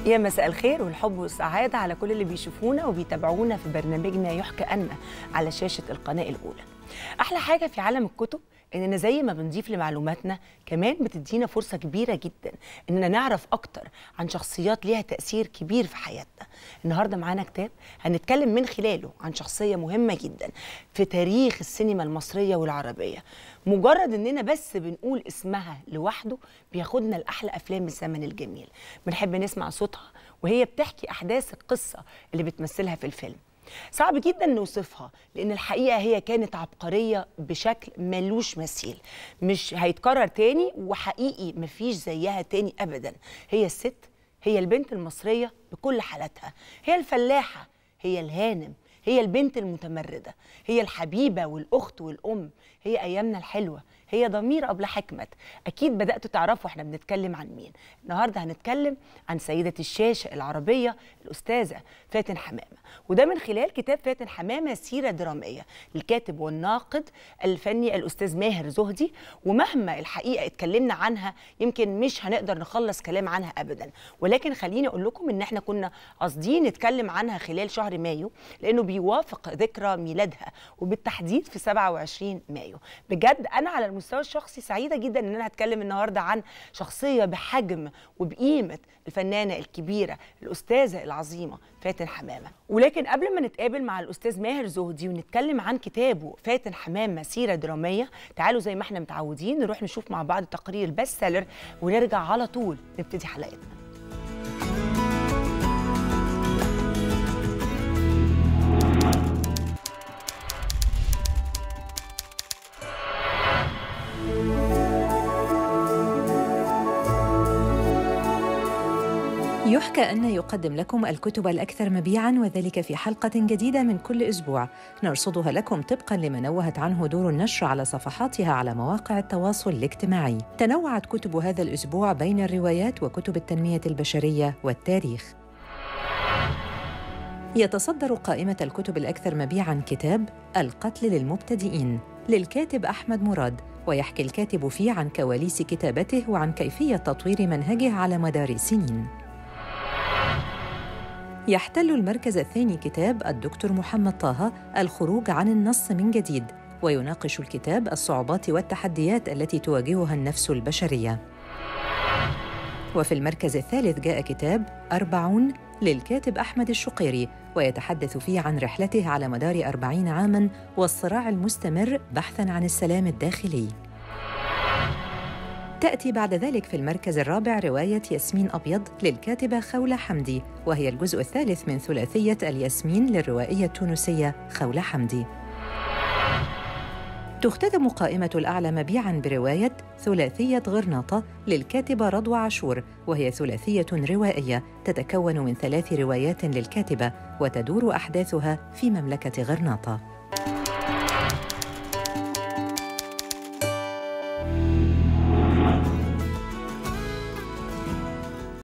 يا مساء الخير والحب والسعادة على كل اللي بيشوفونا وبيتابعونا في برنامجنا يحكى أن على شاشة القناة الأولى أحلى حاجة في عالم الكتب إننا زي ما بنضيف لمعلوماتنا كمان بتدينا فرصة كبيرة جدا إننا نعرف أكتر عن شخصيات ليها تأثير كبير في حياتنا النهاردة معانا كتاب هنتكلم من خلاله عن شخصية مهمة جدا في تاريخ السينما المصرية والعربية مجرد إننا بس بنقول اسمها لوحده بياخدنا لأحلى أفلام الزمن الجميل بنحب نسمع صوتها وهي بتحكي أحداث القصة اللي بتمثلها في الفيلم صعب جدا نوصفها لان الحقيقه هي كانت عبقريه بشكل ملوش مثيل مش هيتكرر تاني وحقيقي مفيش زيها تاني ابدا هي الست هي البنت المصريه بكل حالاتها هي الفلاحه هي الهانم هي البنت المتمرده هي الحبيبه والاخت والام هي ايامنا الحلوه هي ضمير قبل حكمت اكيد بداتوا تعرفوا احنا بنتكلم عن مين النهارده هنتكلم عن سيده الشاشه العربيه الاستاذه فاتن حمامه وده من خلال كتاب فاتن حمامه سيره دراميه للكاتب والناقد الفني الاستاذ ماهر زهدي ومهما الحقيقه اتكلمنا عنها يمكن مش هنقدر نخلص كلام عنها ابدا ولكن خليني اقول لكم ان احنا كنا قاصدين نتكلم عنها خلال شهر مايو لانه بيوافق ذكرى ميلادها وبالتحديد في 27 مايو بجد انا على المستوى الشخصي سعيده جدا ان انا هتكلم النهارده عن شخصيه بحجم وبقيمه الفنانه الكبيره الاستاذه العظيمه فاتن حمامه ولكن قبل ما نتقابل مع الاستاذ ماهر زهدي ونتكلم عن كتابه فاتن حمامه سيره دراميه تعالوا زي ما احنا متعودين نروح نشوف مع بعض تقرير بست سيلر ونرجع على طول نبتدي حلقتنا يحكى أن يقدم لكم الكتب الأكثر مبيعاً وذلك في حلقة جديدة من كل أسبوع نرصدها لكم طبقاً لما نوهت عنه دور النشر على صفحاتها على مواقع التواصل الاجتماعي تنوعت كتب هذا الأسبوع بين الروايات وكتب التنمية البشرية والتاريخ يتصدر قائمة الكتب الأكثر مبيعاً كتاب القتل للمبتدئين للكاتب أحمد مراد ويحكي الكاتب فيه عن كواليس كتابته وعن كيفية تطوير منهجه على مدار سنين يحتل المركز الثاني كتاب الدكتور محمد طه الخروج عن النص من جديد ويناقش الكتاب الصعوبات والتحديات التي تواجهها النفس البشريه وفي المركز الثالث جاء كتاب أربعون للكاتب أحمد الشقيري ويتحدث فيه عن رحلته على مدار أربعين عاماً والصراع المستمر بحثاً عن السلام الداخلي تأتي بعد ذلك في المركز الرابع رواية ياسمين أبيض للكاتبة خولة حمدي وهي الجزء الثالث من ثلاثية الياسمين للروائية التونسية خولة حمدي تختتم قائمة الأعلى مبيعاً برواية ثلاثية غرناطة للكاتبة رضوى عاشور وهي ثلاثية روائية تتكون من ثلاث روايات للكاتبة وتدور أحداثها في مملكة غرناطة